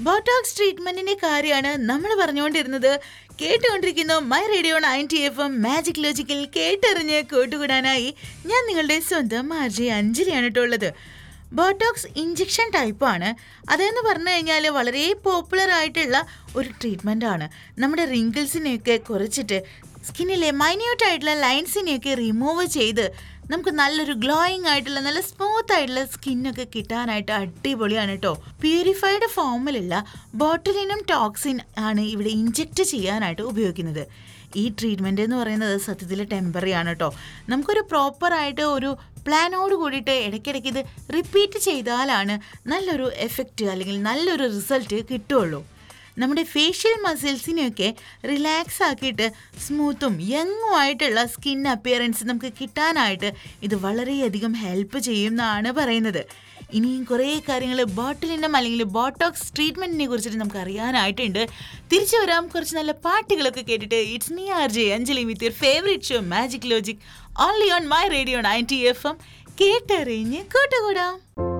Botox ട്രീറ്റ്മെന്റിന്റെ കാര്യമാണ് നമ്മൾ പറഞ്ഞുകൊണ്ടിരുന്നത് കേട്ടുകൊണ്ടിരിക്കുന്നു my radio ninety F M magic ലോജിക്കൽ കേട്ടറിഞ്ഞ് കൂട്ടുകൂടാനായി ഞാൻ നിങ്ങളുടെ സ്വന്തം ആർജി അഞ്ജലിയാണ് കേട്ടോ ഉള്ളത് ബോട്ടോക്സ് ഇഞ്ചക്ഷൻ ടൈപ്പാണ് അതെന്ന് പറഞ്ഞു കഴിഞ്ഞാൽ വളരെ പോപ്പുലർ ആയിട്ടുള്ള ഒരു ട്രീറ്റ്മെൻ്റ് ആണ് നമ്മുടെ റിങ്കിൾസിനെയൊക്കെ കുറച്ചിട്ട് സ്കിന്നിലെ മൈന്യൂട്ട് ആയിട്ടുള്ള ലൈൻസിനെയൊക്കെ റിമൂവ് ചെയ്ത് നമുക്ക് നല്ലൊരു ഗ്ലോയിങ് ആയിട്ടുള്ള നല്ല സ്മൂത്ത് ആയിട്ടുള്ള സ്കിന്നൊക്കെ കിട്ടാനായിട്ട് അടിപൊളിയാണ് കേട്ടോ പ്യൂരിഫൈഡ് ഫോമിലുള്ള ബോട്ടിലിനും ടോക്സിൻ ആണ് ഇവിടെ ഇഞ്ചെക്ട് ചെയ്യാനായിട്ട് ഉപയോഗിക്കുന്നത് ഈ ട്രീറ്റ്മെൻറ്റ് എന്ന് പറയുന്നത് സത്യത്തിൽ ടെമ്പററി ആണ് കേട്ടോ നമുക്കൊരു പ്രോപ്പറായിട്ട് ഒരു പ്ലാനോട് കൂടിയിട്ട് ഇടയ്ക്കിടയ്ക്ക് ഇത് റിപ്പീറ്റ് ചെയ്താലാണ് നല്ലൊരു എഫക്റ്റ് അല്ലെങ്കിൽ നല്ലൊരു റിസൾട്ട് കിട്ടുള്ളൂ നമ്മുടെ ഫേഷ്യൽ മസിൽസിനെയൊക്കെ റിലാക്സ് ആക്കിയിട്ട് സ്മൂത്തും യങ്ങും ആയിട്ടുള്ള സ്കിൻ അപ്പിയറൻസ് നമുക്ക് കിട്ടാനായിട്ട് ഇത് വളരെയധികം ഹെൽപ്പ് ചെയ്യും എന്നാണ് പറയുന്നത് ഇനിയും കുറേ കാര്യങ്ങൾ ബോട്ടിലിനും അല്ലെങ്കിൽ ബോട്ടോക്സ് ട്രീറ്റ്മെൻറ്റിനെ കുറിച്ചിട്ട് നമുക്ക് അറിയാനായിട്ടുണ്ട് തിരിച്ചു വരാം കുറച്ച് നല്ല പാട്ടുകളൊക്കെ കേട്ടിട്ട് it's me R J Anjali with your favourite show magic logic only on my radio ninety F M കേട്ടറിഞ്ഞ് കൂട്ടുകൂടാം